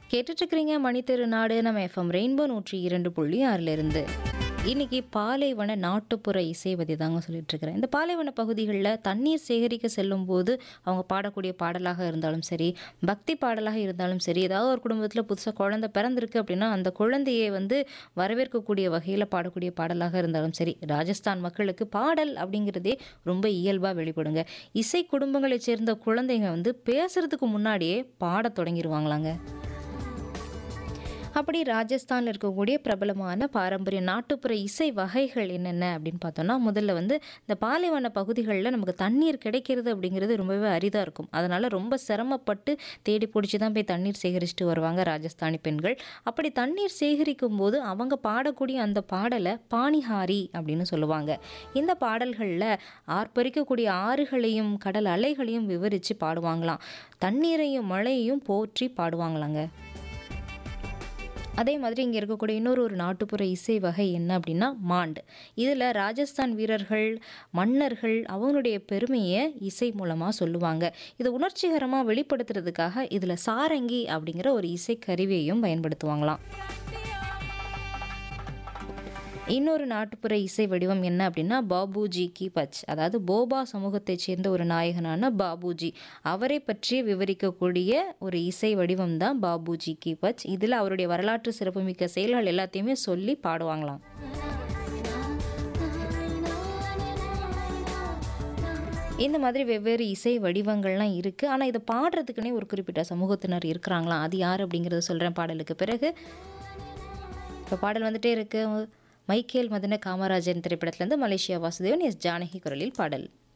கேட்டுட்டு இருக்கிறீங்க மணித்தெரு நாடு நம்ம எஃப்எம் ரெயின்போ நூற்றி இரண்டு புள்ளி ஆறுல இருந்து இன்னைக்கு பாலைவன நாட்டுப்புற இசை பற்றி தாங்க சொல்லிட்டு இருக்கிறேன் இந்த பாலைவன பகுதிகளில் தண்ணீர் சேகரிக்க செல்லும் போது அவங்க பாடக்கூடிய பாடலாக இருந்தாலும் சரி பக்தி பாடலாக இருந்தாலும் சரி ஏதாவது ஒரு குடும்பத்தில் புதுசாக குழந்தை பிறந்திருக்கு அப்படின்னா அந்த குழந்தையை வந்து வரவேற்கக்கூடிய வகையில் பாடக்கூடிய பாடலாக இருந்தாலும் சரி ராஜஸ்தான் மக்களுக்கு பாடல் அப்படிங்கிறதே ரொம்ப இயல்பாக வெளிப்படுங்க இசை குடும்பங்களைச் சேர்ந்த குழந்தைங்க வந்து பேசுறதுக்கு முன்னாடியே பாடத் தொடங்கிடுவாங்களாங்க அப்படி ராஜஸ்தானில் இருக்கக்கூடிய பிரபலமான பாரம்பரிய நாட்டுப்புற இசை வகைகள் என்னென்ன அப்படின்னு பார்த்தோம்னா முதல்ல வந்து இந்த பாலைவன பகுதிகளில் நமக்கு தண்ணீர் கிடைக்கிறது அப்படிங்கிறது ரொம்பவே அரிதாக இருக்கும் அதனால் ரொம்ப சிரமப்பட்டு தேடி பிடிச்சி தான் போய் தண்ணீர் சேகரிச்சுட்டு வருவாங்க ராஜஸ்தானி பெண்கள் அப்படி தண்ணீர் சேகரிக்கும் போது அவங்க பாடக்கூடிய அந்த பாடலை பாணிஹாரி அப்படின்னு சொல்லுவாங்க இந்த பாடல்களில் ஆர்ப்பரிக்கக்கூடிய ஆறுகளையும் கடல் அலைகளையும் விவரித்து பாடுவாங்களாம் தண்ணீரையும் மழையையும் போற்றி பாடுவாங்களாங்க அதே மாதிரி இங்கே இருக்கக்கூடிய இன்னொரு ஒரு நாட்டுப்புற இசை வகை என்ன அப்படின்னா மாண்ட் இதில் ராஜஸ்தான் வீரர்கள் மன்னர்கள் அவங்களுடைய பெருமையை இசை மூலமாக சொல்லுவாங்க இதை உணர்ச்சிகரமாக வெளிப்படுத்துறதுக்காக இதில் சாரங்கி அப்படிங்கிற ஒரு இசை கருவியையும் பயன்படுத்துவாங்களாம் இன்னொரு நாட்டுப்புற இசை வடிவம் என்ன அப்படின்னா பாபுஜி கி பச் அதாவது போபா சமூகத்தைச் சேர்ந்த ஒரு நாயகனான பாபுஜி அவரை பற்றி விவரிக்கக்கூடிய ஒரு இசை வடிவம் தான் பாபுஜி கி பச் இதில் அவருடைய வரலாற்று சிறப்புமிக்க செயல்கள் எல்லாத்தையுமே சொல்லி பாடுவாங்களாம் இந்த மாதிரி வெவ்வேறு இசை வடிவங்கள்லாம் இருக்குது ஆனால் இதை பாடுறதுக்குன்னே ஒரு குறிப்பிட்ட சமூகத்தினர் இருக்கிறாங்களாம் அது யார் அப்படிங்கிறத சொல்கிறேன் பாடலுக்கு பிறகு இப்போ பாடல் வந்துட்டே இருக்கு மைக்கேல் மதன காமராஜன் திரைப்படத்திலேருந்து மலேசியா வாசுதேவன் எஸ் ஜானகி குரலில் பாடல்